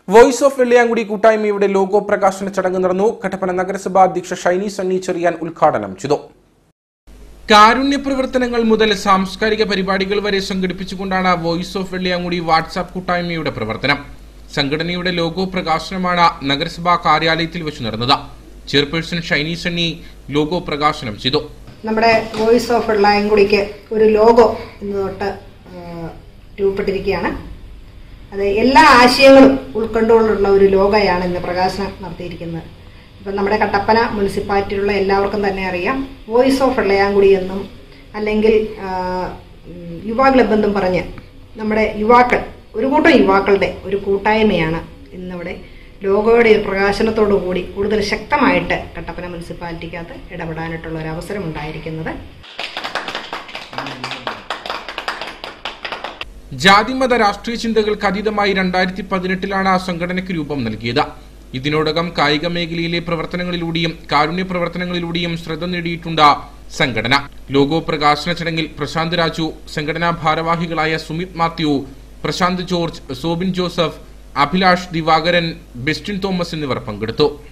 voice of വെള്ളിയാങ്കുടി കൂട്ടായ്മയുടെ logo പ്രകാശന ചടങ്ങ് നടന്നു കട്ടപ്പന നഗരസഭാ അധ്യക്ഷ ഷൈനി സണ്ണി ചെറിയാൻ ഉദ്ഘാടനം ചെയ്തു കാരുണ്യ പ്രവർത്തനങ്ങൾ മുതൽ സാംസ്കാരിക പരിപാടികൾ വരെ സംഘടിപ്പിച്ചുകൊണ്ടാണ് വോയിസ് ഓഫ് വെള്ളിയാങ്കുടി വാട്സാപ്പ് കൂട്ടായ്മയുടെ പ്രവർത്തനം സംഘടനയുടെ ലോഗോ പ്രകാശനമാണ് നഗരസഭാ കാര്യാലയത്തിൽ വെച്ച് നടന്നത് ചെയർപേഴ്സൺ ഷൈനി സണ്ണി ലോഗോ പ്രകാശനം ചെയ്തു നമ്മുടെ വോയിസ് ഓഫ് വെള്ളായംകുടിക്ക് ഒരു ലോഗോ ഇന്ന് തൊട്ട് ആ, രൂപപ്പെട്ടിരിക്കുകയാണ് അത് എല്ലാ ആശയങ്ങളും ഉൾക്കൊണ്ടുകൊണ്ടുള്ള ഒരു ലോഗോയാണ് ഇന്ന് പ്രകാശനം നടത്തിയിരിക്കുന്നത് ഇപ്പം നമ്മുടെ കട്ടപ്പന മുനിസിപ്പാലിറ്റിയിലുള്ള എല്ലാവർക്കും തന്നെ അറിയാം വോയിസ് ഓഫ് വെള്ളയാങ്കുടി എന്നും അല്ലെങ്കിൽ ആ, ഉം, യുവാ ക്ലബ് എന്നും പറഞ്ഞ് നമ്മുടെ യുവാക്കൾ ഒരു കൂട്ടം യുവാക്കളുടെ ഒരു കൂട്ടായ്മയാണ് ഇന്നിവിടെ ലോഗോയുടെ ഒരു പ്രകാശനത്തോടു കൂടി കൂടുതൽ ശക്തമായിട്ട് കട്ടപ്പന മുനിസിപ്പാലിറ്റിക്കകത്ത് ഇടപെടാനായിട്ടുള്ള ഒരു അവസരം ഉണ്ടായിരിക്കുന്നത് ജാതിമത രാഷ്ട്രീയ ചിന്തകൾക്ക് അതീതമായി രണ്ടായിരത്തി പതിനെട്ടിലാണ് സംഘടനയ്ക്ക് രൂപം നൽകിയത് ഇതിനോടകം കായിക മേഖലയിലെ പ്രവർത്തനങ്ങളിലൂടെയും കാരുണ്യ പ്രവർത്തനങ്ങളിലൂടെയും ശ്രദ്ധ നേടിയിട്ടുണ്ട് സംഘടന ലോഗോ പ്രകാശന ചടങ്ങിൽ പ്രശാന്ത് രാജു സംഘടനാ ഭാരവാഹികളായ സുമിത് മാത്യു പ്രശാന്ത് ജോർജ് സോബിൻ ജോസഫ് അഭിലാഷ് ദിവാകരൻ ബെസ്റ്റിൻ തോമസ് എന്നിവർ പങ്കെടുത്തു